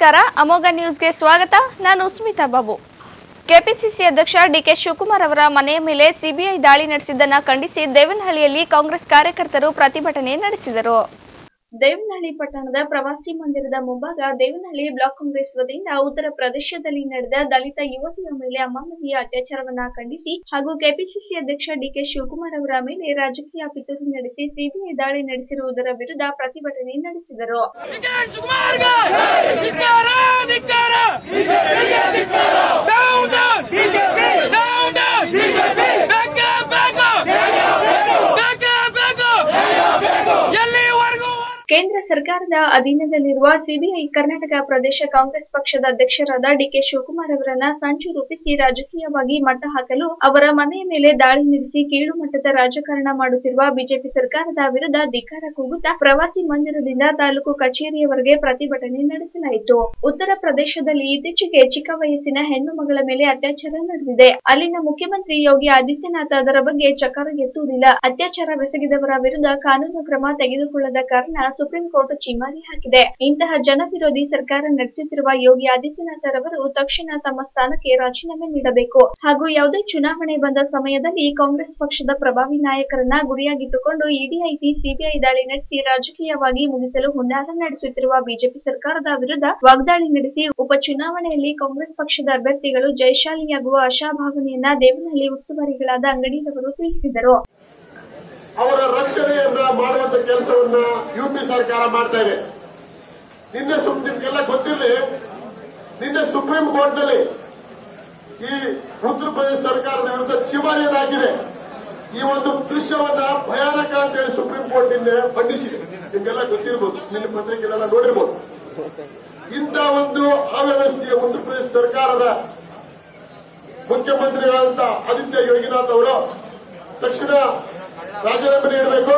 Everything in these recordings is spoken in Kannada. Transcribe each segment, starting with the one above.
ನಮಸ್ಕಾರ ಅಮೋಘ ನ್ಯೂಸ್ಗೆ ಸ್ವಾಗತ ನಾನು ಸ್ಮಿತಾ ಬಾಬು ಕೆಪಿಸಿಸಿ ಅಧ್ಯಕ್ಷ ಡಿಕೆ ಶಿವಕುಮಾರ್ ಅವರ ಮನೆಯ ಮೇಲೆ ಸಿಬಿಐ ದಾಳಿ ನಡೆಸಿದ್ದನ್ನ ಖಂಡಿಸಿ ದೇವನಹಳ್ಳಿಯಲ್ಲಿ ಕಾಂಗ್ರೆಸ್ ಕಾರ್ಯಕರ್ತರು ಪ್ರತಿಭಟನೆ ನಡೆಸಿದರು ದೇವನಹಳ್ಳಿ ಪಟ್ಟಣದ ಪ್ರವಾಸಿ ಮಂದಿರದ ಮುಂಭಾಗ ದೇವನಹಳ್ಳಿ ಬ್ಲಾಕ್ ಕಾಂಗ್ರೆಸ್ ವತಿಯಿಂದ ಉತ್ತರ ಪ್ರದೇಶದಲ್ಲಿ ನಡೆದ ದಲಿತ ಯುವತಿಯ ಮೇಲೆ ಅಮಾನವೀಯ ಅತ್ಯಾಚಾರವನ್ನ ಖಂಡಿಸಿ ಹಾಗೂ ಕೆಪಿಸಿಸಿ ಅಧ್ಯಕ್ಷ ಡಿಕೆ ಶಿವಕುಮಾರ್ ಅವರ ಮೇಲೆ ರಾಜಕೀಯ ಪಿತೂರಿ ನಡೆಸಿ ಸಿಬಿಐ ದಾಳಿ ನಡೆಸಿರುವುದರ ವಿರುದ್ಧ ಪ್ರತಿಭಟನೆ ನಡೆಸಿದರು ಡಿಕೆ ಶಿವಕುಮಾರ್ಗೆ ಧಿಕ್ಕಾರ ಧಿಕ್ಕಾರ ಡೌನ್ ಡೌನ್ ಡೌನ್ ಡೌನ್ ಬೇಕೇ ಬೇಕು ಬೇಕೇ ಬೇಕು ಎಲ್ಲಿವರೆಗೂ ಕೇಂದ್ರ ಸರ್ಕಾರದ ಅಧೀನದಲ್ಲಿರುವ ಸಿಬಿಐ ಕರ್ನಾಟಕ ಪ್ರದೇಶ ಕಾಂಗ್ರೆಸ್ ಪಕ್ಷದ ಅಧ್ಯಕ್ಷರಾದ ಡಿಕೆ ಶಿವಕುಮಾರ್ ಅವರನ್ನ ಸಂಚು ರೂಪಿಸಿ ರಾಜಕೀಯವಾಗಿ ಮಟ್ಟ ಹಾಕಲು ಅವರ ಮನೆಯ ಮೇಲೆ ದಾಳಿ ನಡೆಸಿ ಕೀಳು ಮಟ್ಟದ ರಾಜಕಾರಣ ಮಾಡುತ್ತಿರುವ ಬಿಜೆಪಿ ಸರ್ಕಾರದ ವಿರುದ್ಧ ಧಿಕ್ಕಾರ ಕೂಗುತ್ತಾ ಪ್ರವಾಸಿ ಮಂದಿರದಿಂದ ತಾಲೂಕು ಕಚೇರಿಯವರೆಗೆ ಪ್ರತಿಭಟನೆ ನಡೆಸಲಾಯಿತು ಉತ್ತರ ಪ್ರದೇಶದಲ್ಲಿ ಇತ್ತೀಚೆಗೆ ಚಿಕ್ಕ ವಯಸ್ಸಿನ ಹೆಣ್ಣು ಮಗಳ ಮೇಲೆ ಅತ್ಯಾಚಾರ ನಡೆದಿದೆ ಅಲ್ಲಿನ ಮುಖ್ಯಮಂತ್ರಿ ಯೋಗಿ ಆದಿತ್ಯನಾಥ್ ಅದರ ಬಗ್ಗೆ ಚಕಾರ ಎತ್ತುವುದಿಲ್ಲ ಅತ್ಯಾಚಾರವೆಸಗಿದವರ ವಿರುದ್ಧ ಕಾನೂನು ಕ್ರಮ ತೆಗೆದುಕೊಳ್ಳದ ಕಾರಣ ಸುಪ್ರೀಂ ಕೋರ್ಟ್ ಚಿಮಾರಿ ಹಾಕಿದೆ ಇಂತಹ ಜನವಿರೋಧಿ ಸರ್ಕಾರ ನಡೆಸುತ್ತಿರುವ ಯೋಗಿ ಆದಿತ್ಯನಾಥ್ ರವರು ತಕ್ಷಣ ತಮ್ಮ ಸ್ಥಾನಕ್ಕೆ ರಾಜೀನಾಮೆ ನೀಡಬೇಕು ಹಾಗೂ ಯಾವುದೇ ಚುನಾವಣೆ ಬಂದ ಸಮಯದಲ್ಲಿ ಕಾಂಗ್ರೆಸ್ ಪಕ್ಷದ ಪ್ರಭಾವಿ ನಾಯಕರನ್ನ ಗುರಿಯಾಗಿಟ್ಟುಕೊಂಡು ಇಡಿಐಟಿ ಸಿಬಿಐ ದಾಳಿ ನಡೆಸಿ ರಾಜಕೀಯವಾಗಿ ಮುಗಿಸಲು ಹುನ್ನಾರ ನಡೆಸುತ್ತಿರುವ ಬಿಜೆಪಿ ಸರ್ಕಾರದ ವಿರುದ್ಧ ವಾಗ್ದಾಳಿ ನಡೆಸಿ ಉಪಚುನಾವಣೆಯಲ್ಲಿ ಕಾಂಗ್ರೆಸ್ ಪಕ್ಷದ ಅಭ್ಯರ್ಥಿಗಳು ಜಯಶಾಲಿಯಾಗುವ ಆಶಾಭಾವನೆಯನ್ನ ದೇವನಹಳ್ಳಿ ಉಸ್ತುವಾರಿಗಳಾದ ಅಂಗಡಿರವರು ತಿಳಿಸಿದರು ಅವರ ರಕ್ಷಣೆಯನ್ನ ಮಾಡುವಂತ ಕೆಲಸವನ್ನ ಯುಪಿ ಸರ್ಕಾರ ಮಾಡ್ತಾ ಇದೆ ನಿನ್ನೆ ಸುಮ್ ನಿಮ್ಗೆಲ್ಲ ಗೊತ್ತಿರಲಿ ನಿನ್ನೆ ಸುಪ್ರೀಂ ಕೋರ್ಟ್ ನಲ್ಲಿ ಈ ಉತ್ತರ ಪ್ರದೇಶ ಸರ್ಕಾರದ ವಿರುದ್ಧ ಚಿಮಾರಿಯದಾಗಿದೆ ಈ ಒಂದು ದೃಶ್ಯವನ್ನ ಭಯಾನಕ ಅಂತ ಹೇಳಿ ಸುಪ್ರೀಂ ಕೋರ್ಟ್ ನಿನ್ನೆ ಖಂಡಿಸಿದೆ ನಿಮ್ಗೆಲ್ಲ ಗೊತ್ತಿರ್ಬೋದು ನಿನ್ನೆ ಪತ್ರಿಕೆಲೆಲ್ಲ ನೋಡಿರ್ಬೋದು ಇಂಥ ಒಂದು ಅವ್ಯವಸ್ಥೆಯ ಉತ್ತರ ಪ್ರದೇಶ ಸರ್ಕಾರದ ಮುಖ್ಯಮಂತ್ರಿಗಳಂತ ಆದಿತ್ಯ ಯೋಗಿನಾಥ್ ಅವರು ತಕ್ಷಣ ರಾಜೀನಾಮೆ ನೀಡಬೇಕು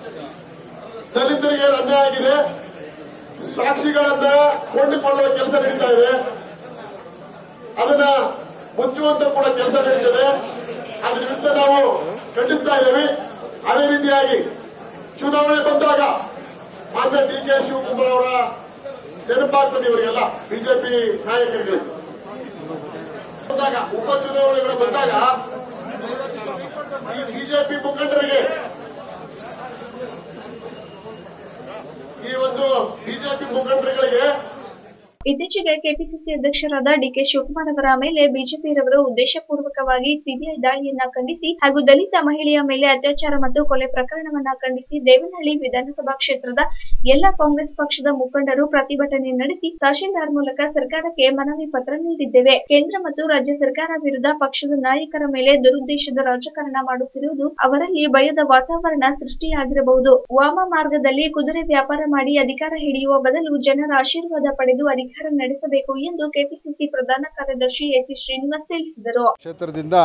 ದಲಿತರಿಗೆ ಅನ್ಯಾಯ ಆಗಿದೆ ಸಾಕ್ಷಿಗಳನ್ನ ಕೊಂಡುಕೊಳ್ಳುವ ಕೆಲಸ ನಡೀತಾ ಇದೆ ಅದನ್ನ ಮುಚ್ಚುವಂತ ಕೂಡ ಕೆಲಸ ನಡೀತದೆ ಅದ್ರ ವಿರುದ್ಧ ನಾವು ಖಂಡಿಸ್ತಾ ಇದ್ದೇವೆ ಅದೇ ರೀತಿಯಾಗಿ ಚುನಾವಣೆ ಬಂದಾಗ ಮಾನ್ಯ ಡಿ ಕೆ ಶಿವಕುಮಾರ್ ಅವರ ನೆನಪಾಗ್ತದೆ ಇವರಿಗೆಲ್ಲ ಬಿಜೆಪಿ ನಾಯಕರುಗಳಿಗೆ ಬಂದಾಗ ಉಪಚುನಾವಣೆಗಳು ಬಂದಾಗ ಈ ಬಿಜೆಪಿ ಮುಖಂಡರಿಗೆ ಈ ಒಂದು ಬಿಜೆಪಿ ಮುಖಂಡರುಗಳಿಗೆ ಇತ್ತೀಚೆಗೆ ಕೆಪಿಸಿಸಿ ಅಧ್ಯಕ್ಷರಾದ ಡಿಕೆ ಶಿವಕುಮಾರ್ ಅವರ ಮೇಲೆ ಬಿಜೆಪಿಯರವರು ಉದ್ದೇಶಪೂರ್ವಕವಾಗಿ ಸಿಬಿಐ ದಾಳಿಯನ್ನ ಖಂಡಿಸಿ ಹಾಗೂ ದಲಿತ ಮಹಿಳೆಯ ಮೇಲೆ ಅತ್ಯಾಚಾರ ಮತ್ತು ಕೊಲೆ ಪ್ರಕರಣವನ್ನ ಖಂಡಿಸಿ ದೇವನಹಳ್ಳಿ ವಿಧಾನಸಭಾ ಕ್ಷೇತ್ರದ ಎಲ್ಲ ಕಾಂಗ್ರೆಸ್ ಪಕ್ಷದ ಮುಖಂಡರು ಪ್ರತಿಭಟನೆ ನಡೆಸಿ ತಹಶೀಲ್ದಾರ್ ಮೂಲಕ ಸರ್ಕಾರಕ್ಕೆ ಮನವಿ ಪತ್ರ ನೀಡಿದ್ದೇವೆ ಕೇಂದ್ರ ಮತ್ತು ರಾಜ್ಯ ಸರ್ಕಾರ ವಿರುದ್ಧ ಪಕ್ಷದ ನಾಯಕರ ಮೇಲೆ ದುರುದ್ದೇಶದ ರಾಜಕಾರಣ ಮಾಡುತ್ತಿರುವುದು ಅವರಲ್ಲಿ ಭಯದ ವಾತಾವರಣ ಸೃಷ್ಟಿಯಾಗಿರಬಹುದು ವಾಮ ಮಾರ್ಗದಲ್ಲಿ ಕುದುರೆ ವ್ಯಾಪಾರ ಮಾಡಿ ಅಧಿಕಾರ ಹಿಡಿಯುವ ಬದಲು ಜನರ ಆಶೀರ್ವಾದ ಪಡೆದು ಅಧಿಕಾರ ನಡೆಸಬೇಕು ಎಂದು ಕೆಪಿಸಿಸಿ ಪ್ರಧಾನ ಕಾರ್ಯದರ್ಶಿ ಎಚ್ ಶ್ರೀನಿವಾಸ್ ತಿಳಿಸಿದರು ಕ್ಷೇತ್ರದಿಂದ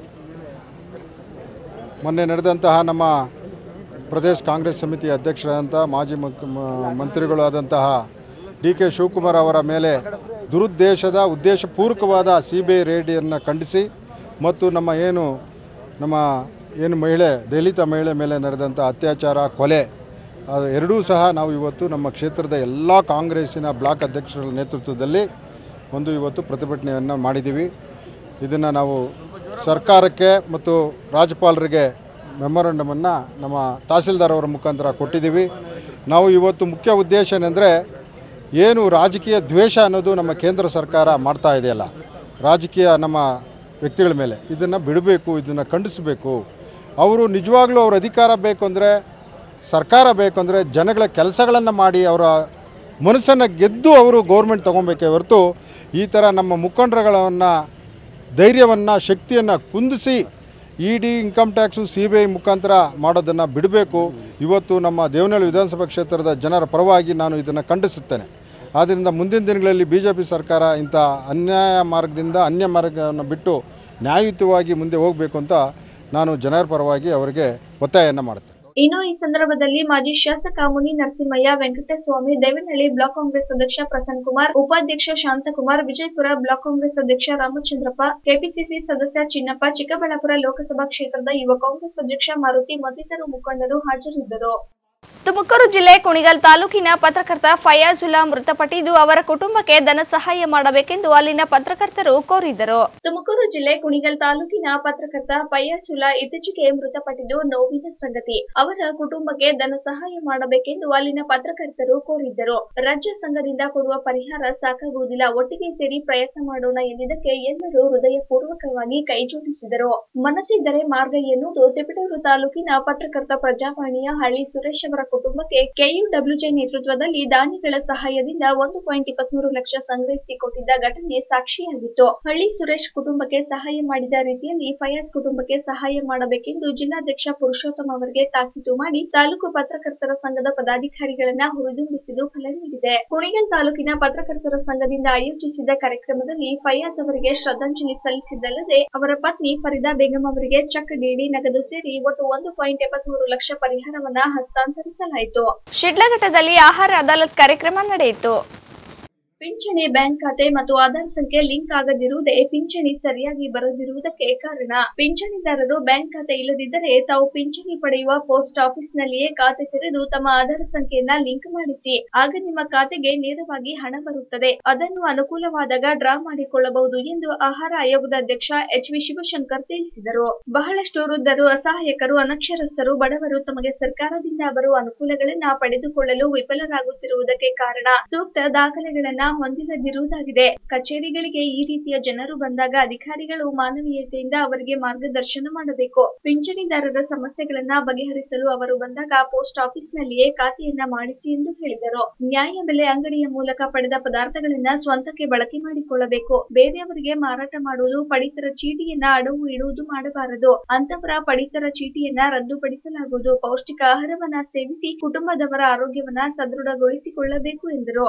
ಮೊನ್ನೆ ನಡೆದಂತಹ ನಮ್ಮ ಪ್ರದೇಶ ಕಾಂಗ್ರೆಸ್ ಸಮಿತಿ ಅಧ್ಯಕ್ಷರಾದಂಥ ಮಾಜಿ ಮುಖ್ಯ ಮ- ಮಂತ್ರಿಗಳು ಆದಂತಹ ಡಿ ಕೆ ಶಿವಕುಮಾರ್ ಅವರ ಮೇಲೆ ದುರುದ್ದೇಶದ ಉದ್ದೇಶಪೂರ್ವಕವಾದ ಸಿ ಬಿ ಐ ರೇಡಿಯನ್ನು ಖಂಡಿಸಿ ಮತ್ತು ನಮ್ಮ ಏನು ನಮ್ಮ ಏನು ಮಹಿಳೆ ದಲಿತ ಮಹಿಳೆ ಮೇಲೆ ನಡೆದಂಥ ಅತ್ಯಾಚಾರ ಕೊಲೆ ಅದು ಎರಡೂ ಸಹ ನಾವು ಇವತ್ತು ನಮ್ಮ ಕ್ಷೇತ್ರದ ಎಲ್ಲ ಕಾಂಗ್ರೆಸ್ಸಿನ ಬ್ಲಾಕ್ ಅಧ್ಯಕ್ಷರ ನೇತೃತ್ವದಲ್ಲಿ ಒಂದು ಇವತ್ತು ಪ್ರತಿಭಟನೆಯನ್ನು ಮಾಡಿದ್ದೀವಿ ಇದನ್ನು ನಾವು ಸರ್ಕಾರಕ್ಕೆ ಮತ್ತು ರಾಜ್ಯಪಾಲರಿಗೆ ಮೆಮೊರಂಡಮನ್ನು ನಮ್ಮ ತಹಸೀಲ್ದಾರ್ ಅವರ ಮುಖಾಂತರ ಕೊಟ್ಟಿದ್ದೀವಿ ನಾವು ಇವತ್ತು ಮುಖ್ಯ ಉದ್ದೇಶ ಏನೆಂದರೆ ಏನು ರಾಜಕೀಯ ದ್ವೇಷ ಅನ್ನೋದು ನಮ್ಮ ಕೇಂದ್ರ ಸರ್ಕಾರ ಮಾಡ್ತಾ ಇದೆಯಲ್ಲ ರಾಜಕೀಯ ನಮ್ಮ ವ್ಯಕ್ತಿಗಳ ಮೇಲೆ ಇದನ್ನು ಬಿಡಬೇಕು ಇದನ್ನು ಖಂಡಿಸಬೇಕು ಅವರು ನಿಜವಾಗ್ಲೂ ಅವ್ರ ಅಧಿಕಾರ ಬೇಕು ಅಂದರೆ ಸರ್ಕಾರ ಬೇಕು ಅಂದರೆ ಜನಗಳ ಕೆಲಸಗಳನ್ನು ಮಾಡಿ ಅವರ ಮನಸ್ಸನ್ನು ಗೆದ್ದು ಅವರು ಗೌರ್ಮೆಂಟ್ ತೊಗೊಬೇಕೇ ಹೊರತು ಈ ಥರ ನಮ್ಮ ಮುಖಂಡರುಗಳನ್ನು ಧೈರ್ಯವನ್ನು ಶಕ್ತಿಯನ್ನು ಕುಂದಿಸಿ E D income tax C B I ಮುಖಾಂತರ ಮಾಡೋದನ್ನು ಬಿಡಬೇಕು ಇವತ್ತು ನಮ್ಮ ದೇವನಹಳ್ಳಿ ವಿಧಾನಸಭಾ ಕ್ಷೇತ್ರದ ಜನರ ಪರವಾಗಿ ನಾನು ಇದನ್ನು ಖಂಡಿಸುತ್ತೇನೆ ಆದ್ದರಿಂದ ಮುಂದಿನ ದಿನಗಳಲ್ಲಿ ಬಿ ಜೆ ಪಿ ಸರ್ಕಾರ ಇಂಥ ಅನ್ಯಾಯ ಮಾರ್ಗದಿಂದ ಅನ್ಯ ಮಾರ್ಗವನ್ನು ಬಿಟ್ಟು ನ್ಯಾಯಯುತವಾಗಿ ಮುಂದೆ ಹೋಗಬೇಕು ಅಂತ ನಾನು ಜನರ ಪರವಾಗಿ ಅವರಿಗೆ ಒತ್ತಾಯವನ್ನು ಮಾಡುತ್ತೇನೆ ಇನ್ನು ಈ ಸಂದರ್ಭದಲ್ಲಿ ಮಾಜಿ ಶಾಸಕ ಮುನಿ ನರಸಿಂಹಯ್ಯ ವೆಂಕಟಸ್ವಾಮಿ ದೇವನಹಳ್ಳಿ ಬ್ಲಾಕ್ ಕಾಂಗ್ರೆಸ್ ಅಧ್ಯಕ್ಷ ಪ್ರಸನ್ನ ಕುಮಾರ್ ಉಪಾಧ್ಯಕ್ಷ ಶಾಂತಕುಮಾರ್ ವಿಜಯಪುರ ಬ್ಲಾಕ್ ಕಾಂಗ್ರೆಸ್ ಅಧ್ಯಕ್ಷ ರಾಮಚಂದ್ರಪ್ಪ ಕೆಪಿಸಿಸಿ ಸದಸ್ಯ ಚಿನ್ನಪ್ಪ ಚಿಕ್ಕಬಳ್ಳಾಪುರ ಲೋಕಸಭಾ ಕ್ಷೇತ್ರದ ಯುವ ಕಾಂಗ್ರೆಸ್ ಅಧ್ಯಕ್ಷ ಮಾರುತಿ ಮತ್ತಿತರರು ಮುಖಂಡರು ಹಾಜರಿದ್ದರು ತುಮಕೂರು ಜಿಲ್ಲೆ ಕುಣಿಗಲ್ ತಾಲೂಕಿನ ಪತ್ರಕರ್ತ ಫಯಾಜುಲ್ಲಾ ಮೃತಪಟ್ಟಿದ್ದು ಅವರ ಕುಟುಂಬಕ್ಕೆ ಧನ ಸಹಾಯ ಮಾಡಬೇಕೆಂದು ಅಲ್ಲಿನ ಪತ್ರಕರ್ತರು ಕೋರಿದರು ತುಮಕೂರು ಜಿಲ್ಲೆ ಕುಣಿಗಲ್ ತಾಲೂಕಿನ ಪತ್ರಕರ್ತ ಫಯ್ಯಾಸುಲ್ಲಾ ಇತ್ತೀಚೆಗೆ ಮೃತಪಟ್ಟಿದ್ದು ನೋವಿನ ಸಂಗತಿ ಅವರ ಕುಟುಂಬಕ್ಕೆ ಧನ ಸಹಾಯ ಮಾಡಬೇಕೆಂದು ಅಲ್ಲಿನ ಪತ್ರಕರ್ತರು ಕೋರಿದ್ದರು ರಾಜ್ಯ ಸಂಘದಿಂದ ಕೊಡುವ ಪರಿಹಾರ ಸಾಕಾಗುವುದಿಲ್ಲ ಒಟ್ಟಿಗೆ ಸೇರಿ ಪ್ರಯತ್ನ ಮಾಡೋಣ ಎಂದಿದ್ದಕ್ಕೆ ಎಲ್ಲರೂ ಹೃದಯಪೂರ್ವಕವಾಗಿ ಕೈಜೋಡಿಸಿದರು ಮನಸ್ಸಿದ್ದರೆ ಮಾರ್ಗ ಎನ್ನುವುದು ತಿಪಟೂರು ತಾಲೂಕಿನ ಪತ್ರಕರ್ತ ಪ್ರಜಾವಾಣಿಯ ಹಳ್ಳಿ ಸುರೇಶ್ ಅವರ ಕುಟುಂಬಕ್ಕೆ ಕೆಯುಡಬ್ಲ್ಯೂಜೆ ನೇತೃತ್ವದಲ್ಲಿ ದಾನಿಗಳ ಸಹಾಯದಿಂದ ಒಂದು ಪಾಯಿಂಟ್ ಇಪ್ಪತ್ಮೂರು ಲಕ್ಷ ಸಂಗ್ರಹಿಸಿ ಕೊಟ್ಟಿದ್ದ ಘಟನೆ ಸಾಕ್ಷಿಯಾಗಿತ್ತು ಹಳ್ಳಿ ಸುರೇಶ್ ಕುಟುಂಬಕ್ಕೆ ಸಹಾಯ ಮಾಡಿದ ರೀತಿಯಲ್ಲಿ ಫಯಾಜ್ ಕುಟುಂಬಕ್ಕೆ ಸಹಾಯ ಮಾಡಬೇಕೆಂದು ಜಿಲ್ಲಾಧ್ಯಕ್ಷ ಪುರುಷೋತ್ತಮ ಅವರಿಗೆ ತಾಕೀತು ಮಾಡಿ ತಾಲೂಕು ಪತ್ರಕರ್ತರ ಸಂಘದ ಪದಾಧಿಕಾರಿಗಳನ್ನ ಹುರಿದುಂಬಿಸಿದ್ದು ಫಲ ನೀಡಿದೆ ಕುಣಿಗಲ್ ತಾಲೂಕಿನ ಪತ್ರಕರ್ತರ ಸಂಘದಿಂದ ಆಯೋಜಿಸಿದ ಕಾರ್ಯಕ್ರಮದಲ್ಲಿ ಫಯಾಜ್ ಅವರಿಗೆ ಶ್ರದ್ಧಾಂಜಲಿ ಸಲ್ಲಿಸಿದ್ದಲ್ಲದೆ ಅವರ ಪತ್ನಿ ಫರೀದಾ ಬೇಗಂ ಅವರಿಗೆ ಚೆಕ್ ಡಿಡಿ ನಗದು ಸೇರಿ ಒಟ್ಟು ಒಂದು ಪಾಯಿಂಟ್ ಎಪ್ಪತ್ಮೂರು ಲಕ್ಷ ಪರಿಹಾರವನ್ನ ಹಸ್ತಾಂತರಿಸಲಾಯಿತು ಶಿಡ್ಲಘಟ್ಟದಲ್ಲಿ ಆಹಾರ ಅದಾಲತ್ ಕಾರ್ಯಕ್ರಮ ನಡೆಯಿತು ಪಿಂಚಣಿ ಬ್ಯಾಂಕ್ ಖಾತೆ ಮತ್ತು ಆಧಾರ್ ಸಂಖ್ಯೆ ಲಿಂಕ್ ಆಗದಿರುವುದೇ ಪಿಂಚಣಿ ಸರಿಯಾಗಿ ಬರದಿರುವುದಕ್ಕೆ ಕಾರಣ ಪಿಂಚಣಿದಾರರು ಬ್ಯಾಂಕ್ ಖಾತೆ ಇಲ್ಲದಿದ್ದರೆ ತಾವು ಪಿಂಚಣಿ ಪಡೆಯುವ ಪೋಸ್ಟ್ ಆಫೀಸ್ನಲ್ಲಿಯೇ ಖಾತೆ ತೆರೆದು ತಮ್ಮ ಆಧಾರ್ ಸಂಖ್ಯೆಯನ್ನ ಲಿಂಕ್ ಮಾಡಿಸಿ ಆಗ ನಿಮ್ಮ ಖಾತೆಗೆ ನೇರವಾಗಿ ಹಣ ಬರುತ್ತದೆ ಅದನ್ನು ಅನುಕೂಲವಾದಾಗ ಡ್ರಾ ಮಾಡಿಕೊಳ್ಳಬಹುದು ಎಂದು ಆಹಾರ ಆಯೋಗದ ಅಧ್ಯಕ್ಷ ಎಚ್ ವಿ ಶಿವಶಂಕರ್ ತಿಳಿಸಿದರು ಬಹಳಷ್ಟು ವೃದ್ಧರು ಅಸಹಾಯಕರು ಅನಕ್ಷರಸ್ಥರು ಬಡವರು ತಮಗೆ ಸರ್ಕಾರದಿಂದ ಬರುವ ಅನುಕೂಲಗಳನ್ನ ಪಡೆದುಕೊಳ್ಳಲು ವಿಫಲರಾಗುತ್ತಿರುವುದಕ್ಕೆ ಕಾರಣ ಸೂಕ್ತ ದಾಖಲೆಗಳನ್ನ ಹೊಂದಿಲ್ಲದಿರುವುದಾಗಿದೆ ಕಚೇರಿಗಳಿಗೆ ಈ ರೀತಿಯ ಜನರು ಬಂದಾಗ ಅಧಿಕಾರಿಗಳು ಮಾನವೀಯತೆಯಿಂದ ಅವರಿಗೆ ಮಾರ್ಗದರ್ಶನ ಮಾಡಬೇಕು ಪಿಂಚಣಿದಾರರ ಸಮಸ್ಯೆಗಳನ್ನ ಬಗೆಹರಿಸಲು ಅವರು ಬಂದಾಗ ಪೋಸ್ಟ್ ಆಫೀಸ್ನಲ್ಲಿಯೇ ಖಾತೆಯನ್ನ ಮಾಡಿಸಿ ಎಂದು ಹೇಳಿದರು ನ್ಯಾಯ ಬೆಲೆ ಅಂಗಡಿಯ ಮೂಲಕ ಪಡೆದ ಪದಾರ್ಥಗಳನ್ನ ಸ್ವಂತಕ್ಕೆ ಬಳಕೆ ಮಾಡಿಕೊಳ್ಳಬೇಕು ಬೇರೆಯವರಿಗೆ ಮಾರಾಟ ಮಾಡುವುದು ಪಡಿತರ ಚೀಟಿಯನ್ನ ಅಡವು ಇಡುವುದು ಮಾಡಬಾರದು ಅಂತವರ ಪಡಿತರ ಚೀಟಿಯನ್ನ ರದ್ದುಪಡಿಸಲಾಗುವುದು ಪೌಷ್ಟಿಕ ಆಹಾರವನ್ನ ಸೇವಿಸಿ ಕುಟುಂಬದವರ ಆರೋಗ್ಯವನ್ನ ಸದೃಢಗೊಳಿಸಿಕೊಳ್ಳಬೇಕು ಎಂದರು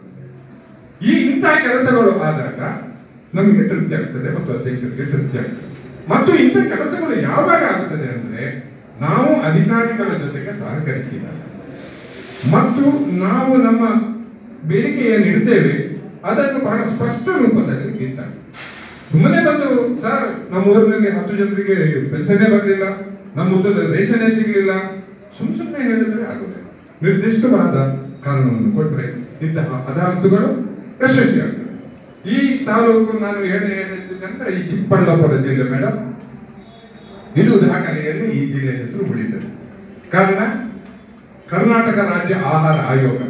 ಈ ಇಂತಹ ಕೆಲಸಗಳು ಆದಾಗ ನಮಗೆ ತೃಪ್ತಿ ಆಗ್ತದೆ ಮತ್ತು ಅಧ್ಯಕ್ಷರಿಗೆ ತೃಪ್ತಿ ಆಗ್ತದೆ ಮತ್ತು ಇಂಥ ಕೆಲಸಗಳು ಯಾವಾಗ ಆಗುತ್ತದೆ ಅಂದ್ರೆ ನಾವು ಅಧಿಕಾರಿಗಳ ಜೊತೆಗೆ ಸಹಕರಿಸಿದಾಗ ಮತ್ತು ನಾವು ನಮ್ಮ ಬೇಡಿಕೆ ಏನು ಇಡ್ತೇವೆ ಅದನ್ನು ಬಹಳ ಸ್ಪಷ್ಟ ರೂಪದಲ್ಲಿ ಇಟ್ಟಾಗ ಸುಮ್ಮನೆ ಬಂದು ಸರ್ ನಮ್ಮ ಊರಿನಲ್ಲಿ ಹತ್ತು ಜನರಿಗೆ ಪೆನ್ಷನ್ನೇ ಬರಲಿಲ್ಲ ನಮ್ಮ ಊರಲ್ಲಿ ರೇಷನ್ನೇ ಸಿಗಲಿಲ್ಲ ಸುಮ್ ಸುಮ್ಮನೆ ಹೇಳಿದ್ರೆ ಆಗುತ್ತೆ ನಿರ್ದಿಷ್ಟವಾದ ಕಾರಣವನ್ನು ಕೊಟ್ಟರೆ ಇಂತಹ ಅದಾಲತ್ತುಗಳು ಯಶಸ್ವಿ ಆಗ್ತದೆ ಈ ತಾಲೂಕು ನಾನು ಹೇಳಿ ಹೇಳಿದ್ದಂದ್ರೆ ಈ ಚಿಕ್ಕಬಳ್ಳಾಪುರ ಜಿಲ್ಲೆ ಮೇಡಮ್ ಇದು ದಾಖಲೆಯಲ್ಲಿ ಈ ಜಿಲ್ಲೆ ಹೆಸರು ಉಳಿತದೆ ಕಾರಣ ಕರ್ನಾಟಕ ರಾಜ್ಯ ಆಹಾರ ಆಯೋಗ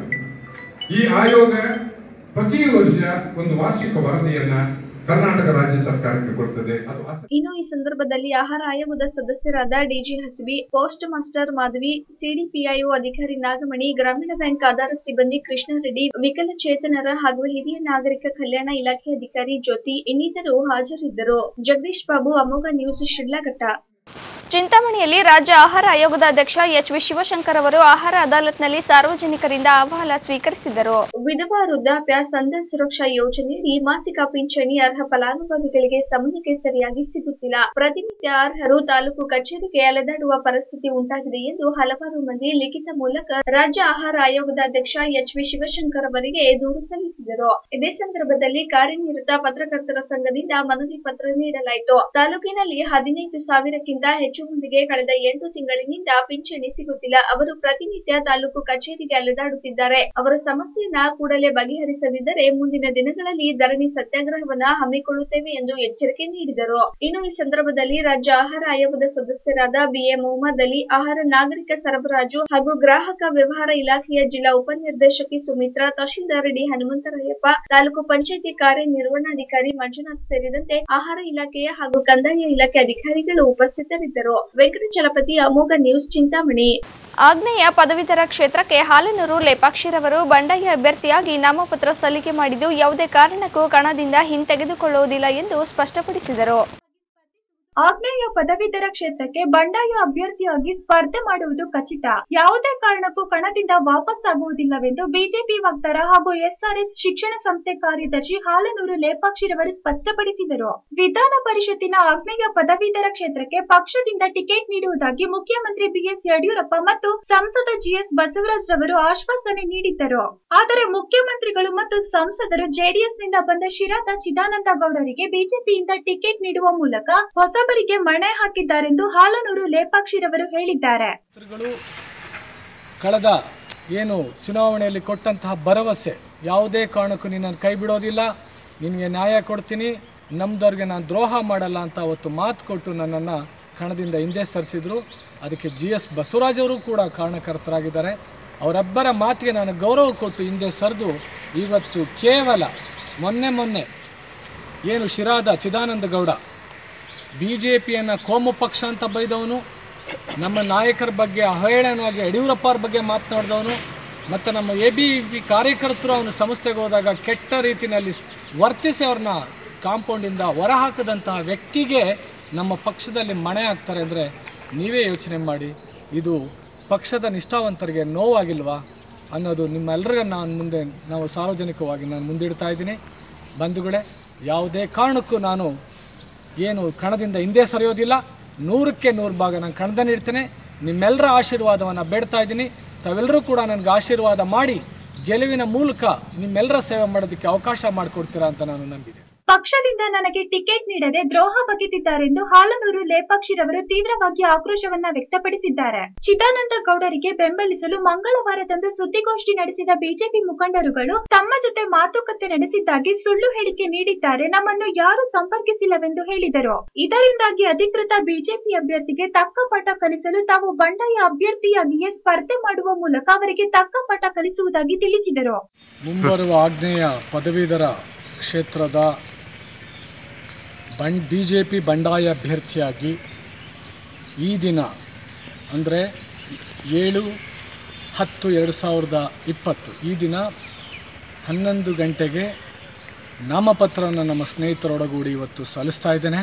ಈ ಆಯೋಗ ಪ್ರತಿ ವರ್ಷ ಒಂದು ವಾರ್ಷಿಕ ವರದಿಯನ್ನ ಕರ್ನಾಟಕ ರಾಜ್ಯ ಸರ್ಕಾರಕ್ಕೆ ಕೊಡ್ತದೆ ಅದು ಅಸ- ಇನ್ನು ಈ ಸಂದರ್ಭದಲ್ಲಿ ಆಹಾರ ಆಯೋಗದ ಸದಸ್ಯರಾದ DG Haseeb post master Madhavi CDPIO ಅಧಿಕಾರಿ ನಾಗಮಣಿ ಗ್ರಾಮೀಣ ಬ್ಯಾಂಕ್ ಆಧಾರ ಸಿಬ್ಬಂದಿ ಕೃಷ್ಣಾರೆಡ್ಡಿ ವಿಕಲಚೇತನರ ಹಾಗೂ ಹಿರಿಯ ನಾಗರಿಕ ಕಲ್ಯಾಣ ಇಲಾಖೆ ಅಧಿಕಾರಿ ಜ್ಯೋತಿ ಇನ್ನಿತರು ಹಾಜರಿದ್ದರು ಜಗದೀಶ್ ಬಾಬು ಅಮೋಘ ನ್ಯೂಸ್ ಶಿಡ್ಲಘಟ್ಟ ಚಿಂತಾಮಣಿಯಲ್ಲಿ ರಾಜ್ಯ ಆಹಾರ ಆಯೋಗದ ಅಧ್ಯಕ್ಷ ಎಚ್ ವಿ ಶಿವಶಂಕರ್ ಅವರು ಆಹಾರ ಅದಾಲತ್ನಲ್ಲಿ ಸಾರ್ವಜನಿಕರಿಂದ ಅಹವಾಲ ಸ್ವೀಕರಿಸಿದರು ವಿಧವಾ ವೃದ್ಧಾಪ್ಯ ಸಂಧಾನ ಸುರಕ್ಷಾ ಯೋಜನೆಯಡಿ ಮಾಸಿಕ ಪಿಂಚಣಿ ಅರ್ಹ ಫಲಾನುಭವಿಗಳಿಗೆ ಸಮಯಕ್ಕೆ ಸರಿಯಾಗಿ ಸಿಗುತ್ತಿಲ್ಲ ಪ್ರತಿನಿತ್ಯ ಅರ್ಹರು ತಾಲೂಕು ಕಚೇರಿಗೆ ಅಲೆದಾಡುವ ಪರಿಸ್ಥಿತಿ ಉಂಟಾಗಿದೆ ಎಂದು ಹಲವಾರು ಮಂದಿ ಲಿಖಿತ ಮೂಲಕ ರಾಜ್ಯ ಆಹಾರ ಆಯೋಗದ ಅಧ್ಯಕ್ಷ ಎಚ್ ವಿ ಶಿವಶಂಕರ್ ಅವರಿಗೆ ದೂರು ಸಲ್ಲಿಸಿದರು ಇದೇ ಸಂದರ್ಭದಲ್ಲಿ ಕಾರ್ಯನಿರತ ಪತ್ರಕರ್ತರ ಸಂಘದಿಂದ ಮನವಿ ಪತ್ರ ನೀಡಲಾಯಿತು ತಾಲೂಕಿನಲ್ಲಿ ಹದಿನೈದು ಸಾವಿರಕ್ಕಿಂತ ಹೆಚ್ಚು ಮಂದಿಗೆ ಕಳೆದ ಎಂಟು ತಿಂಗಳಿನಿಂದ ಪಿಂಚಣಿ ಸಿಗುತ್ತಿಲ್ಲ ಅವರು ಪ್ರತಿನಿತ್ಯ ತಾಲೂಕು ಕಚೇರಿಗೆ ಅಲೆದಾಡುತ್ತಿದ್ದಾರೆ ಅವರ ಸಮಸ್ಯೆಯನ್ನ ಕೂಡಲೇ ಬಗೆಹರಿಸದಿದ್ದರೆ ಮುಂದಿನ ದಿನಗಳಲ್ಲಿ ಧರಣಿ ಸತ್ಯಾಗ್ರಹವನ್ನ ಹಮ್ಮಿಕೊಳ್ಳುತ್ತೇವೆ ಎಂದು ಎಚ್ಚರಿಕೆ ನೀಡಿದರು ಇನ್ನು ಈ ಸಂದರ್ಭದಲ್ಲಿ ರಾಜ್ಯ ಆಹಾರ ಆಯೋಗದ ಸದಸ್ಯರಾದ ಬಿಎ ಮೊಹಮ್ಮದ್ ಅಲಿ ಆಹಾರ ನಾಗರಿಕ ಸರಬರಾಜು ಹಾಗೂ ಗ್ರಾಹಕ ವ್ಯವಹಾರ ಇಲಾಖೆಯ ಜಿಲ್ಲಾ ಉಪನಿರ್ದೇಶಕಿ ಸುಮಿತ್ರಾ ತಹಶೀಲ್ದಾರ್ ಡಿ ಹನುಮಂತರಾಯಪ್ಪ ತಾಲೂಕು ಪಂಚಾಯಿತಿ ಕಾರ್ಯನಿರ್ವಹಣಾಧಿಕಾರಿ ಮಂಜುನಾಥ್ ಸೇರಿದಂತೆ ಆಹಾರ ಇಲಾಖೆಯ ಹಾಗೂ ಕಂದಾಯ ಇಲಾಖೆ ಅಧಿಕಾರಿಗಳು ಉಪಸ್ಥಿತರಿದ್ದರು ವೆಂಕಟಚಲಪತಿ ಅಮೋಘ ನ್ಯೂಸ್ ಚಿಂತಾಮಣಿ ಆಗ್ನೇಯ ಪದವೀಧರ ಕ್ಷೇತ್ರಕ್ಕೆ ಹಾಲನೂರು ಲೇಪಾಕ್ಷಿರವರು ಬಂಡಾಯ ಅಭ್ಯರ್ಥಿಯಾಗಿ ನಾಮಪತ್ರ ಸಲ್ಲಿಕೆ ಮಾಡಿದ್ದು ಯಾವುದೇ ಕಾರಣಕ್ಕೂ ಕಣದಿಂದ ಹಿಂತೆಗೆದುಕೊಳ್ಳುವುದಿಲ್ಲ ಎಂದು ಸ್ಪಷ್ಟಪಡಿಸಿದರು ಆಗ್ನೇಯ ಪದವೀಧರ ಕ್ಷೇತ್ರಕ್ಕೆ ಬಂಡಾಯ ಅಭ್ಯರ್ಥಿಯಾಗಿ ಸ್ಪರ್ಧೆ ಮಾಡುವುದು ಖಚಿತ ಯಾವುದೇ ಕಾರಣಕ್ಕೂ ಕಣದಿಂದ ವಾಪಸ್ಸಾಗುವುದಿಲ್ಲವೆಂದು ಬಿಜೆಪಿ ವಕ್ತಾರ ಹಾಗೂ ಎಸ್ಆರ್ಎಸ್ ಶಿಕ್ಷಣ ಸಂಸ್ಥೆ ಕಾರ್ಯದರ್ಶಿ ಹಾಲನೂರು ಲೇಪಾಕ್ಷಿರವರು ಸ್ಪಷ್ಟಪಡಿಸಿದರು ವಿಧಾನ ಪರಿಷತ್ತಿನ ಆಗ್ನೇಯ ಪದವೀಧರ ಕ್ಷೇತ್ರಕ್ಕೆ ಪಕ್ಷದಿಂದ ಟಿಕೆಟ್ ನೀಡುವುದಾಗಿ ಮುಖ್ಯಮಂತ್ರಿ ಬಿಎಸ್ ಯಡಿಯೂರಪ್ಪ ಮತ್ತು ಸಂಸದ ಜಿಎಸ್ ಬಸವರಾಜ್ ರವರು ಆಶ್ವಾಸನೆ ನೀಡಿದ್ದರು ಆದರೆ ಮುಖ್ಯಮಂತ್ರಿಗಳು ಮತ್ತು ಸಂಸದರು ಜೆಡಿಎಸ್ನಿಂದ ಬಂದ ಶಿರಾದ ಚಿದಾನಂದ ಗೌಡರಿಗೆ ಬಿಜೆಪಿಯಿಂದ ಟಿಕೆಟ್ ನೀಡುವ ಮೂಲಕ ಹೊಸಬರಿಗೆ ಮಣೆ ಹಾಕಿದ್ದಾರೆಂದು ಹಾಲನೂರು ಲೇಪಾಕ್ಷಿರವರು ಹೇಳಿದ್ದಾರೆ ಕ್ಷೇತ್ರಗಳು ಕಳೆದ ಏನು ಚುನಾವಣೆಯಲ್ಲಿ ಕೊಟ್ಟಂತಹ ಭರವಸೆ ಯಾವುದೇ ಕಾರಣಕ್ಕೂ ನಿನ್ನನ್ನು ಕೈ ಬಿಡೋದಿಲ್ಲ ನಿನಗೆ ನ್ಯಾಯ ಕೊಡ್ತೀನಿ ನಮ್ಮದವ್ರಿಗೆ ನಾನು ದ್ರೋಹ ಮಾಡಲ್ಲ ಅಂತ ಅವತ್ತು ಮಾತು ಕೊಟ್ಟು ನನ್ನನ್ನು ಕಣದಿಂದ ಹಿಂದೆ ಸರಿಸಿದ್ರು ಅದಕ್ಕೆ ಜಿ ಎಸ್ ಬಸವರಾಜ್ ಅವರು ಕೂಡ ಕಾರಣಕರ್ತರಾಗಿದ್ದಾರೆ ಅವರೊಬ್ಬರ ಮಾತಿಗೆ ನಾನು ಗೌರವ ಕೊಟ್ಟು ಹಿಂದೆ ಸರಿದು ಇವತ್ತು ಕೇವಲ ಮೊನ್ನೆ ಮೊನ್ನೆ ಏನು ಶಿರಾದ ಚಿದಾನಂದ ಗೌಡ ಬಿ ಜೆ ಪಿಯನ್ನು ಕೋಮು ಪಕ್ಷ ಅಂತ ಬೈದವನು ನಮ್ಮ ನಾಯಕರ ಬಗ್ಗೆ ಅವಹೇಳನವಾಗಿ ಯಡಿಯೂರಪ್ಪರ ಬಗ್ಗೆ ಮಾತನಾಡಿದವನು ಮತ್ತು ನಮ್ಮ ಎ ಬಿ ಪಿ ಕಾರ್ಯಕರ್ತರು ಅವನ ಸಂಸ್ಥೆಗೆ ಹೋದಾಗ ಕೆಟ್ಟ ರೀತಿಯಲ್ಲಿ ವರ್ತಿಸಿ ಅವ್ರನ್ನ ಕಾಂಪೌಂಡಿಂದ ಹೊರಹಾಕದಂತಹ ವ್ಯಕ್ತಿಗೆ ನಮ್ಮ ಪಕ್ಷದಲ್ಲಿ ಮಣೆ ಆಗ್ತಾರೆ ಅಂದರೆ ನೀವೇ ಯೋಚನೆ ಮಾಡಿ ಇದು ಪಕ್ಷದ ನಿಷ್ಠಾವಂತರಿಗೆ ನೋವಾಗಿಲ್ವಾ ಅನ್ನೋದು ನಿಮ್ಮೆಲ್ಲರಿಗೂ ನಾನು ಮುಂದೆ ನಾವು ಸಾರ್ವಜನಿಕವಾಗಿ ನಾನು ಮುಂದಿಡ್ತಾ ಇದ್ದೀನಿ ಬಂಧುಗಳೇ ಯಾವುದೇ ಕಾರಣಕ್ಕೂ ನಾನು ಏನು ಕಣದಿಂದ ಹಿಂದೆ ಸರಿಯೋದಿಲ್ಲ ನೂರಕ್ಕೆ ನೂರು ಭಾಗ ನಾನು ಕಣದಲ್ಲಿ ಇಡ್ತೇನೆ ನಿಮ್ಮೆಲ್ಲರ ಆಶೀರ್ವಾದವನ್ನು ಬೇಡ್ತಾ ಇದ್ದೀನಿ ತಾವೆಲ್ಲರೂ ಕೂಡ ನನಗೆ ಆಶೀರ್ವಾದ ಮಾಡಿ ಗೆಲುವಿನ ಮೂಲಕ ನಿಮ್ಮೆಲ್ಲರ ಸೇವೆ ಮಾಡೋದಕ್ಕೆ ಅವಕಾಶ ಮಾಡಿಕೊಡ್ತೀರಾ ಅಂತ ನಾನು ನಂಬಿದೆ ಪಕ್ಷದಿಂದ ನನಗೆ ಟಿಕೆಟ್ ನೀಡದೆ ದ್ರೋಹ ಬಗೆದಿದ್ದಾರೆಂದು ಹಾಲನೂರು ಲೇಪಾಕ್ಷಿರವರು ತೀವ್ರವಾಗಿ ಆಕ್ರೋಶವನ್ನ ವ್ಯಕ್ತಪಡಿಸಿದ್ದಾರೆ ಚಿದಾನಂದ ಗೌಡರಿಗೆ ಬೆಂಬಲಿಸಲು ಮಂಗಳವಾರದಂದು ಸುದ್ದಿಗೋಷ್ಠಿ ನಡೆಸಿದ ಬಿಜೆಪಿ ಮುಖಂಡರುಗಳು ತಮ್ಮ ಜೊತೆ ಮಾತುಕತೆ ನಡೆಸಿದ್ದಾಗಿ ಸುಳ್ಳು ಹೇಳಿಕೆ ನೀಡಿದ್ದಾರೆ ನಮ್ಮನ್ನು ಯಾರು ಸಂಪರ್ಕಿಸಿಲ್ಲವೆಂದು ಹೇಳಿದರು ಇದರಿಂದಾಗಿ ಅಧಿಕೃತ ಬಿಜೆಪಿ ಅಭ್ಯರ್ಥಿಗೆ ತಕ್ಕ ಪಾಠ ಕಲಿಸಲು ತಾವು ಬಂಡಾಯ ಅಭ್ಯರ್ಥಿಯಾಗಿಯೇ ಸ್ಪರ್ಧೆ ಮಾಡುವ ಮೂಲಕ ಅವರಿಗೆ ತಕ್ಕ ಪಾಠ ಕಲಿಸುವುದಾಗಿ ತಿಳಿಸಿದರು ಮುಂಬರುವ ಆಗ್ನೇಯ ಪದವೀಧರ ಕ್ಷೇತ್ರದ ಬಂ ಬಿ ಜೆ ಪಿ ಬಂಡಾಯ ಅಭ್ಯರ್ಥಿಯಾಗಿ ಈ ದಿನ ಅಂದರೆ ಏಳು ಹತ್ತು ಎರಡು ಸಾವಿರದ ಇಪ್ಪತ್ತು ಈ ದಿನ ಹನ್ನೊಂದು ಗಂಟೆಗೆ ನಾಮಪತ್ರವನ್ನು ನಮ್ಮ ಸ್ನೇಹಿತರೊಡಗೂಡಿ ಇವತ್ತು ಸಲ್ಲಿಸ್ತಾ ಇದ್ದೇನೆ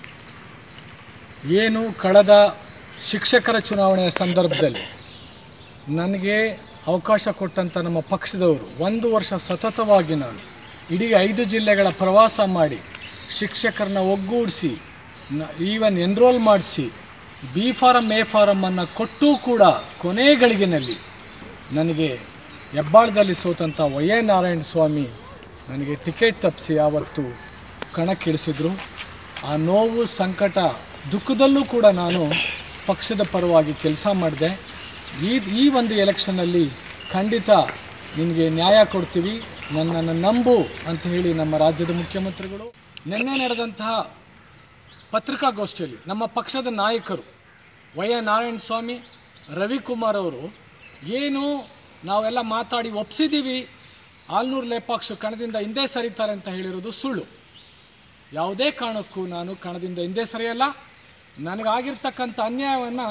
ಏನು ಕಳೆದ ಶಿಕ್ಷಕರ ಚುನಾವಣೆಯ ಸಂದರ್ಭದಲ್ಲಿ ನನಗೆ ಅವಕಾಶ ಕೊಟ್ಟಂಥ ನಮ್ಮ ಪಕ್ಷದವರು ಒಂದು ವರ್ಷ ಸತತವಾಗಿ ನಾನು ಇಡೀ ಐದು ಜಿಲ್ಲೆಗಳ ಪ್ರವಾಸ ಮಾಡಿ ಶಿಕ್ಷಕರನ್ನ ಒಗ್ಗೂಡಿಸಿ ಈವನ್ ಎನ್ರೋಲ್ ಮಾಡಿಸಿ ಬಿ ಫಾರಮ್ ಎ ಫಾರಮನ್ನು ಕೊಟ್ಟೂ ಕೂಡ ಕೊನೆ ಗಳಿಗೆನಲ್ಲಿ ನನಗೆ ಹೆಬ್ಬಾಳದಲ್ಲಿ ಸೋತಂಥ ವೈ ಎ ನಾರಾಯಣ ಸ್ವಾಮಿ ನನಗೆ ಟಿಕೆಟ್ ತಪ್ಪಿಸಿ ಆವತ್ತು ಕಣಕ್ಕಿಳಿಸಿದ್ರು ಆ ನೋವು ಸಂಕಟ ದುಃಖದಲ್ಲೂ ಕೂಡ ನಾನು ಪಕ್ಷದ ಪರವಾಗಿ ಕೆಲಸ ಮಾಡಿದೆ ಈ ಈ ಒಂದು ಎಲೆಕ್ಷನ್ನಲ್ಲಿ ಖಂಡಿತ ನಿನಗೆ ನ್ಯಾಯ ಕೊಡ್ತೀವಿ ನನ್ನನ್ನು ನಂಬು ಅಂತ ಹೇಳಿ ನಮ್ಮ ರಾಜ್ಯದ ಮುಖ್ಯಮಂತ್ರಿಗಳು ನಿನ್ನೆ ನಡೆದಂತಹ ಪತ್ರಿಕಾಗೋಷ್ಠಿಯಲ್ಲಿ ನಮ್ಮ ಪಕ್ಷದ ನಾಯಕರು ವೈ ಎ ನಾರಾಯಣ ಸ್ವಾಮಿ ರವಿಕುಮಾರ್ ಅವರು ಏನು ನಾವೆಲ್ಲ ಮಾತಾಡಿ ಒಪ್ಸಿದ್ದೀವಿ ಆಲ್ನೂರು ಲೇಪಾಕ್ಷ ಕಣದಿಂದ ಹಿಂದೆ ಸರಿತಾರೆ ಅಂತ ಹೇಳಿರೋದು ಸುಳ್ಳು ಯಾವುದೇ ಕಾರಣಕ್ಕೂ ನಾನು ಕಣದಿಂದ ಹಿಂದೆ ಸರಿಯಲ್ಲ ನನಗಾಗಿರ್ತಕ್ಕಂಥ ಅನ್ಯಾಯವನ್ನು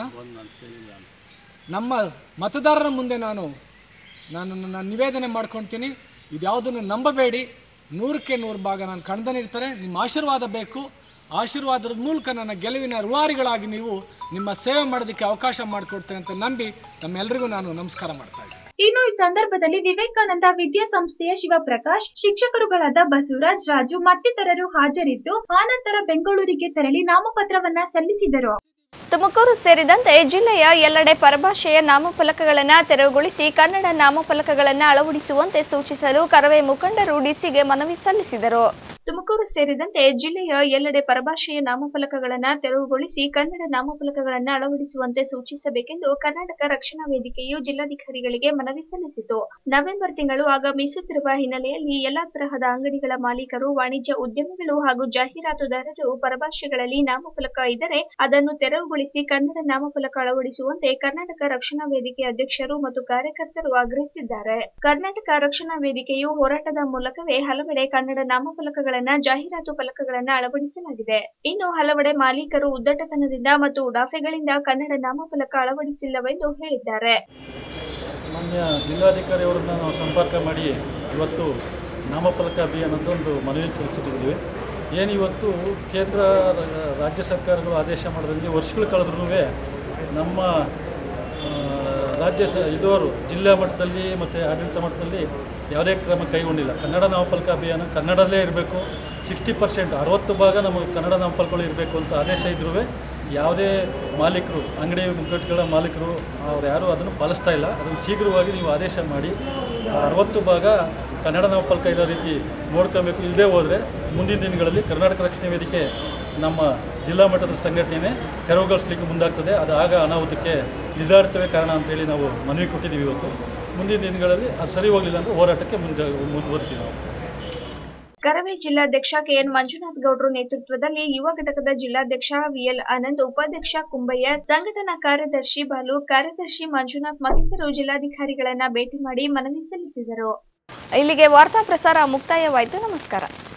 ನಮ್ಮ ಮತದಾರರ ಮುಂದೆ ನಾನು ನಾನು ನನ್ನ ನಿವೇದನೆ ಮಾಡ್ಕೊಳ್ತೀನಿ ಇದ್ಯಾವುದನ್ನು ನಂಬಬೇಡಿ ನೂರಕ್ಕೆ ನೂರು ಭಾಗ ನಾನು ಕಣ್ದನಿರ್ತಾರೆ ನಿಮ್ಮ ಆಶೀರ್ವಾದ ಬೇಕು ಆಶೀರ್ವಾದದ ಮೂಲಕ ನನ್ನ ಗೆಲುವಿನ ರೂವಾರಿಗಳಾಗಿ ನೀವು ನಿಮ್ಮ ಸೇವೆ ಮಾಡೋದಕ್ಕೆ ಅವಕಾಶ ಮಾಡಿಕೊಡ್ತೇನೆ ಅಂತ ನಂಬಿ ತಮ್ಮೆಲ್ಲರಿಗೂ ನಾನು ನಮಸ್ಕಾರ ಮಾಡ್ತಾ ಇದ್ದೀನಿ ಇನ್ನು ಈ ಸಂದರ್ಭದಲ್ಲಿ ವಿವೇಕಾನಂದ ವಿದ್ಯಾಸಂಸ್ಥೆಯ ಶಿವಪ್ರಕಾಶ್ ಶಿಕ್ಷಕರುಗಳಾದ ಬಸವರಾಜ್ ರಾಜು ಮತ್ತಿತರರು ಹಾಜರಿದ್ದು ಆನಂತರ ಬೆಂಗಳೂರಿಗೆ ತೆರಳಿ ನಾಮಪತ್ರವನ್ನ ಸಲ್ಲಿಸಿದರು ತುಮಕೂರು ಸೇರಿದಂತೆ ಜಿಲ್ಲೆಯ ಎಲ್ಲೆಡೆ ಪರಭಾಷೆಯ ನಾಮಫಲಕಗಳನ್ನು ತೆರವುಗೊಳಿಸಿ ಕನ್ನಡ ನಾಮಫಲಕಗಳನ್ನು ಅಳವಡಿಸುವಂತೆ ಸೂಚಿಸಲು ಕರವೇ ಮುಖಂಡರು ಡಿಸಿಗೆ ಮನವಿ ಸಲ್ಲಿಸಿದರು ತುಮಕೂರು ಸೇರಿದಂತೆ ಜಿಲ್ಲೆಯ ಎಲ್ಲೆಡೆ ಪರಭಾಷೆಯ ನಾಮಫಲಕಗಳನ್ನು ತೆರವುಗೊಳಿಸಿ ಕನ್ನಡ ನಾಮಫಲಕಗಳನ್ನು ಅಳವಡಿಸುವಂತೆ ಸೂಚಿಸಬೇಕೆಂದು ಕರ್ನಾಟಕ ರಕ್ಷಣಾ ವೇದಿಕೆಯು ಜಿಲ್ಲಾಧಿಕಾರಿಗಳಿಗೆ ಮನವಿ ಸಲ್ಲಿಸಿತು ನವೆಂಬರ್ ತಿಂಗಳು ಆಗಮಿಸುತ್ತಿರುವ ಹಿನ್ನೆಲೆಯಲ್ಲಿ ಎಲ್ಲಾ ತರಹದ ಅಂಗಡಿಗಳ ಮಾಲೀಕರು ವಾಣಿಜ್ಯ ಉದ್ಯಮಿಗಳು ಹಾಗೂ ಜಾಹೀರಾತುದಾರರು ಪರಭಾಷೆಗಳಲ್ಲಿ ನಾಮಫಲಕ ಇದ್ದರೆ ಅದನ್ನು ತೆರವುಗೊಳಿಸಿ ಕನ್ನಡ ನಾಮಫಲಕ ಅಳವಡಿಸುವಂತೆ ಕರ್ನಾಟಕ ರಕ್ಷಣಾ ವೇದಿಕೆ ಅಧ್ಯಕ್ಷರು ಮತ್ತು ಕಾರ್ಯಕರ್ತರು ಆಗ್ರಹಿಸಿದ್ದಾರೆ ಕರ್ನಾಟಕ ರಕ್ಷಣಾ ವೇದಿಕೆಯು ಹೋರಾಟದ ಮೂಲಕವೇ ಹಲವೆಡೆ ಕನ್ನಡ ನಾಮಫಲಕಗಳನ್ನ ಜಾಹೀರಾತು ಫಲಕಗಳನ್ನ ಅಳವಡಿಸಲಾಗಿದೆ ಇನ್ನು ಹಲವೆಡೆ ಮಾಲೀಕರು ಉದ್ದಟತನದಿಂದ ಮತ್ತು ಉಡಾಫೆಗಳಿಂದ ಕನ್ನಡ ನಾಮಫಲಕ ಅಳವಡಿಸಿಲ್ಲವೆಂದು ಹೇಳಿದ್ದಾರೆ ಮಾನ್ಯ ಜಿಲ್ಲಾಧಿಕಾರಿ ಅವರನ್ನು ನಾವು ಸಂಪರ್ಕ ಮಾಡಿ ಇವತ್ತು ನಾಮಫಲಕ ಅಭಿಯಾನ ಅಂತ ಒಂದು ಮನವಿ ಸಲ್ಲಿಸಿದ್ದೀವಿ ಏನು ಇವತ್ತು ಕೇಂದ್ರ ರ- ರಾಜ್ಯ ಸರ್ಕಾರಗಳು ಆದೇಶ ಮಾಡೋದ್ರಲ್ಲಿ ವರ್ಷಗಳು ಕಳೆದ್ರೂ ನಮ್ಮ ಆ, ರಾಜ್ಯ ಸ ಇದುವರು ಜಿಲ್ಲಾ ಮಟ್ಟದಲ್ಲಿ ಮತ್ತು ಆಡಳಿತ ಮಟ್ಟದಲ್ಲಿ ಯಾವುದೇ ಕ್ರಮ ಕೈಗೊಂಡಿಲ್ಲ ಕನ್ನಡ ನಾಮಫಲಕ ಅಭಿಯಾನ ಕನ್ನಡದಲ್ಲೇ ಇರಬೇಕು ಸಿಕ್ಸ್ಟಿ ಪರ್ಸೆಂಟ್ ಅರವತ್ತು ಭಾಗ ನಮಗೆ ಕನ್ನಡ ನಾಮಫಲಕಗಳು ಇರಬೇಕು ಅಂತ ಆದೇಶ ಇದ್ರೂ ಯಾವುದೇ ಮಾಲೀಕರು ಅಂಗಡಿ ಮುಗ್ಗಟ್ಟುಗಳ ಮಾಲೀಕರು ಅವ್ರು ಯಾರೂ ಅದನ್ನು ಪಾಲಿಸ್ತಾ ಇಲ್ಲ ಅದನ್ನು ಶೀಘ್ರವಾಗಿ ನೀವು ಆದೇಶ ಮಾಡಿ ಆ ಅರವತ್ತು ಭಾಗ ಕನ್ನಡ ನಾಮಫಲಕ ಇರೋ ರೀತಿ ನೋಡ್ಕೊಬೇಕು ಇಲ್ಲದೆ ಹೋದರೆ ಮುಂದಿನ ದಿನಗಳಲ್ಲಿ ಕರ್ನಾಟಕ ರಕ್ಷಣೆ ವೇದಿಕೆ ನಮ್ಮ ಜಿಲ್ಲಾ ಮಟ್ಟದ ಸಂಘಟನೆ ತೆರವುಗೊಳಿಸ್ಲಿಕ್ಕೆ ಮುಂದಾಗ್ತದೆ ಅದು ಆಗ ಅನಾಹುತಕ್ಕೆ ನಿಧಾಡಿತವೇ ಕಾರಣ ಅಂತೇಳಿ ನಾವು ಮನವಿ ಕೊಟ್ಟಿದ್ದೀವಿ ಇವತ್ತು ಮುಂದಿನ ದಿನಗಳಲ್ಲಿ ಅದು ಸರಿ ಹೋಗಲಿಲ್ಲ ಅಂದರೆ ಹೋರಾಟಕ್ಕೆ ಮುಂದೆ ಮುಂದುವರಿತೀವಿ ನಾವು ಕರವೇ ಜಿಲ್ಲಾಧ್ಯಕ್ಷ ಕೆಎನ್ ಮಂಜುನಾಥ್ ಗೌಡ್ರು ನೇತೃತ್ವದಲ್ಲಿ ಯುವ ಘಟಕದ ಜಿಲ್ಲಾಧ್ಯಕ್ಷ ವಿಎಲ್ ಆನಂದ್ ಉಪಾಧ್ಯಕ್ಷ ಕುಂಬಯ್ಯ ಸಂಘಟನಾ ಕಾರ್ಯದರ್ಶಿ ಬಾಲು ಕಾರ್ಯದರ್ಶಿ ಮಂಜುನಾಥ್ ಮತ್ತಿತರರು ಜಿಲ್ಲಾಧಿಕಾರಿಗಳನ್ನ ಭೇಟಿ ಮಾಡಿ ಮನವಿ ಸಲ್ಲಿಸಿದರು ಇಲ್ಲಿಗೆ ವಾರ್ತಾ ಪ್ರಸಾರ ಮುಕ್ತಾಯವಾಯಿತು ನಮಸ್ಕಾರ